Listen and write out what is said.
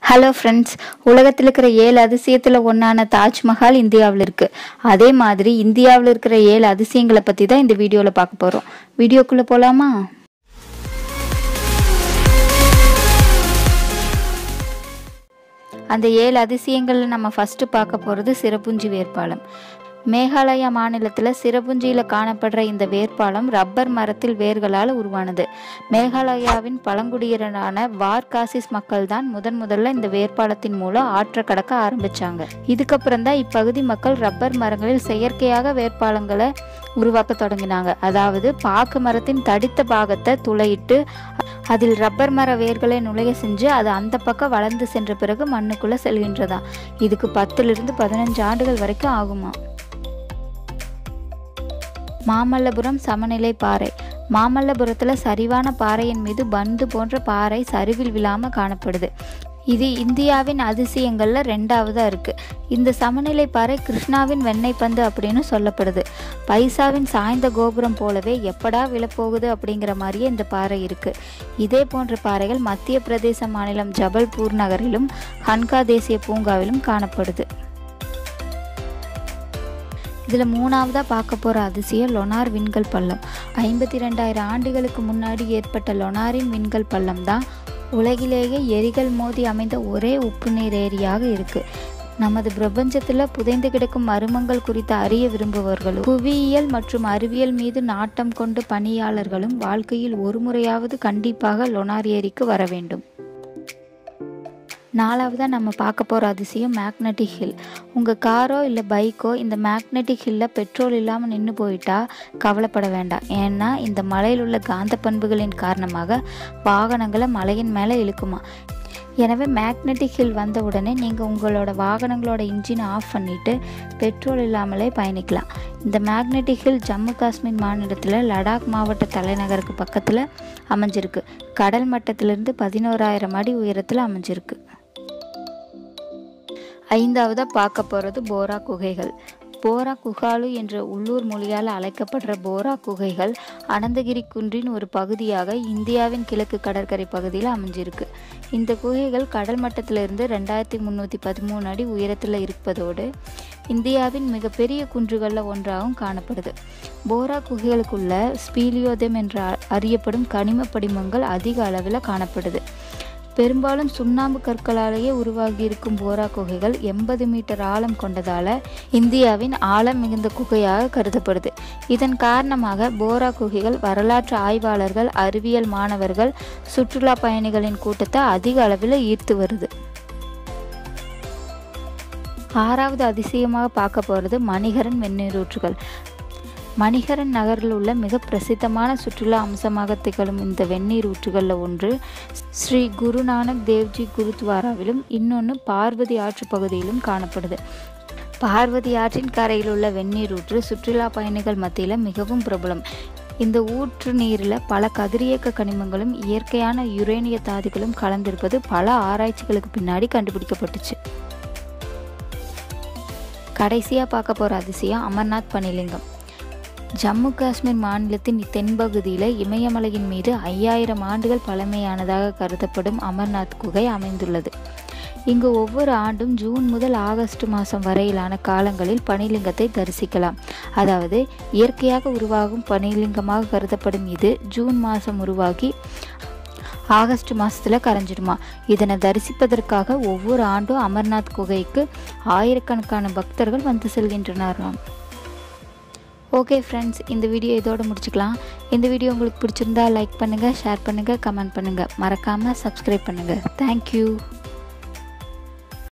hello friends உலகத்தில் இருக்கிற ஏழு அதிசயத்தில் ஒன்றான தாஜ்மஹால் இந்தியாவில் இருக்குது அதே மாதிரி இந்தியாவில் இருக்கிற ஏழு அதிசயங்களை பற்றி தான் இந்த வீடியோவில் பார்க்க போகிறோம் வீடியோக்குள்ளே போகலாமா அந்த ஏழு அதிசயங்களில் நம்ம ஃபஸ்ட்டு பார்க்க போகிறது சிறப்புஞ்சி வேர்ப்பாலம் மேகாலயா மாநிலத்தில் சிறப்புஞ்சியில் காணப்படுற இந்த வேர்ப்பாலம் ரப்பர் மரத்தில் வேர்களால் உருவானது மேகாலயாவின் பழங்குடியினரான வார்காசிஸ் மக்கள் தான் முதன் முதல்ல இந்த வேர்ப்பாலத்தின் மூலம் ஆற்ற கடக்க ஆரம்பிச்சாங்க இதுக்கப்புறம் தான் இப்பகுதி மக்கள் ரப்பர் மரங்களில் செயற்கையாக வேர்ப்பாலங்களை உருவாக்க தொடங்கினாங்க அதாவது பாக்கு மரத்தின் தடித்த பாகத்தை துளையிட்டு அதில் ரப்பர் மர வேர்களை நுழைய செஞ்சு அது அந்த பக்கம் வளர்ந்து சென்ற பிறகு மண்ணுக்குள்ள செல்கின்றதா இதுக்கு பத்திலிருந்து பதினஞ்சு ஆண்டுகள் வரைக்கும் ஆகுமா மாமல்லபுரம் சமநிலை பாறை மாமல்லபுரத்தில் சரிவான பாறையின் மீது பந்து போன்ற பாறை சரிவில் விழாமல் காணப்படுது இது இந்தியாவின் அதிசயங்களில் ரெண்டாவதாக இருக்குது இந்த சமநிலை பாறை கிருஷ்ணாவின் வெண்ணெய் பந்து அப்படின்னு சொல்லப்படுது பைசாவின் சாய்ந்த கோபுரம் போலவே எப்படா விழப்போகுது அப்படிங்கிற மாதிரியே இந்த பாறை இருக்குது இதே போன்ற பாறைகள் மத்திய பிரதேச மாநிலம் ஜபல்பூர் நகரிலும் ஹன்கா தேசிய பூங்காவிலும் காணப்படுது இதில் மூணாவதாக பார்க்க போகிற அதிசயம் லொனார் விண்கல் பள்ளம் ஐம்பத்தி ரெண்டாயிரம் ஆண்டுகளுக்கு முன்னாடி ஏற்பட்ட லொனாரின் விண்கல் பள்ளம் தான் உலகிலேயே எரிகள் மோதி அமைந்த ஒரே உப்பு நீர் ஏரியாக இருக்குது நமது பிரபஞ்சத்தில் புதைந்து கிடக்கும் மர்மங்கள் குறித்து அறிய விரும்புபவர்களும் புவியியல் மற்றும் அறிவியல் மீது நாட்டம் கொண்டு பணியாளர்களும் வாழ்க்கையில் ஒரு முறையாவது கண்டிப்பாக லொனார் ஏரிக்கு வர வேண்டும் நாலாவதாக நம்ம பார்க்க போகிற அதிசயம் மேக்னட்டிக் ஹில் உங்கள் காரோ இல்லை பைக்கோ இந்த மேக்னட்டிக் ஹில்லில் பெட்ரோல் இல்லாமல் நின்று போயிட்டா கவலைப்பட வேண்டாம் ஏன்னா இந்த மலையில் உள்ள காந்த பண்புகளின் காரணமாக வாகனங்களை மலையின் மேலே இழுக்குமா எனவே மேக்னட்டிக் ஹில் வந்த உடனே நீங்கள் உங்களோட வாகனங்களோட இன்ஜினை ஆஃப் பண்ணிவிட்டு பெட்ரோல் இல்லாமலே பயணிக்கலாம் இந்த மேக்னட்டிக் ஹில் ஜம்மு காஷ்மீர் மாநிலத்தில் லடாக் மாவட்ட தலைநகருக்கு பக்கத்தில் அமைஞ்சிருக்கு கடல் மட்டத்திலிருந்து பதினோராயிரம் அடி உயரத்தில் அமைஞ்சிருக்கு ஐந்தாவதாக பார்க்க போகிறது போரா குகைகள் போரா குகாலு என்ற உள்ளூர் மொழியால் அழைக்கப்படுற போரா குகைகள் அனந்தகிரி குன்றின் ஒரு பகுதியாக இந்தியாவின் கிழக்கு கடற்கரை பகுதியில் அமைஞ்சிருக்கு இந்த குகைகள் கடல் மட்டத்திலிருந்து ரெண்டாயிரத்தி முந்நூற்றி பதிமூணு அடி உயரத்தில் இருப்பதோடு இந்தியாவின் மிகப்பெரிய குன்றுகளில் ஒன்றாகவும் காணப்படுது போரா குகைகளுக்குள்ள ஸ்பீலியோதம் என்று அறியப்படும் கனிம படிமங்கள் அதிக அளவில் காணப்படுது பெரும்பாலும் சுண்ணாம்பு கற்களாலேயே உருவாகி இருக்கும் போரா குகைகள் எண்பது மீட்டர் ஆழம் கொண்டதால இந்தியாவின் ஆழம் மிகுந்த குகையாக கருதப்படுது இதன் காரணமாக போரா குகைகள் வரலாற்று ஆய்வாளர்கள் அறிவியல் மாணவர்கள் சுற்றுலா பயணிகளின் கூட்டத்தை அதிக அளவில் ஈர்த்து வருது ஆறாவது அதிசயமாக பார்க்க போகிறது மணிகரன் வெந்நீரூற்றுகள் மணிகரன் நகரில் உள்ள மிக பிரசித்தமான சுற்றுலா அம்சமாக திகழும் இந்த வெந்நீர் ஊற்றுகளில் ஒன்று ஸ்ரீ குருநானக் தேவ்ஜி குருத்வாராவிலும் இன்னொன்று பார்வதி ஆற்று பகுதியிலும் காணப்படுது பார்வதி ஆற்றின் கரையில் உள்ள வெந்நீர் ஊற்று சுற்றுலா பயணிகள் மத்தியில் மிகவும் பிரபலம் இந்த ஊற்று நீரில் பல கதிரியக்க கனிமங்களும் இயற்கையான யுரேனிய தாதுகளும் கலந்திருப்பது பல ஆராய்ச்சிகளுக்கு பின்னாடி கண்டுபிடிக்கப்பட்டுச்சு கடைசியாக பார்க்க போகிற அதிசயம் அமர்நாத் பனிலிங்கம் ஜம்மு காஷ்மீர் மாநிலத்தின் தென்பகுதியில் இமயமலையின் மீது ஐயாயிரம் ஆண்டுகள் பழமையானதாக கருதப்படும் அமர்நாத் குகை அமைந்துள்ளது இங்கு ஒவ்வொரு ஆண்டும் ஜூன் முதல் ஆகஸ்ட் மாதம் வரையிலான காலங்களில் பனிலிங்கத்தை தரிசிக்கலாம் அதாவது இயற்கையாக உருவாகும் பனிலிங்கமாக கருதப்படும் இது ஜூன் மாதம் உருவாகி ஆகஸ்ட் மாதத்தில் கரைஞ்சிடுமா இதனை தரிசிப்பதற்காக ஒவ்வொரு ஆண்டும் அமர்நாத் குகைக்கு ஆயிரக்கணக்கான பக்தர்கள் வந்து செல்கின்றனராம் ஓகே ஃப்ரெண்ட்ஸ் இந்த வீடியோ இதோடு முடிச்சுக்கலாம் இந்த வீடியோ உங்களுக்கு பிடிச்சிருந்தா லைக் பண்ணுங்கள் ஷேர் பண்ணுங்கள் கமெண்ட் பண்ணுங்கள் மறக்காமல் சப்ஸ்கிரைப் பண்ணுங்கள் தேங்க்யூ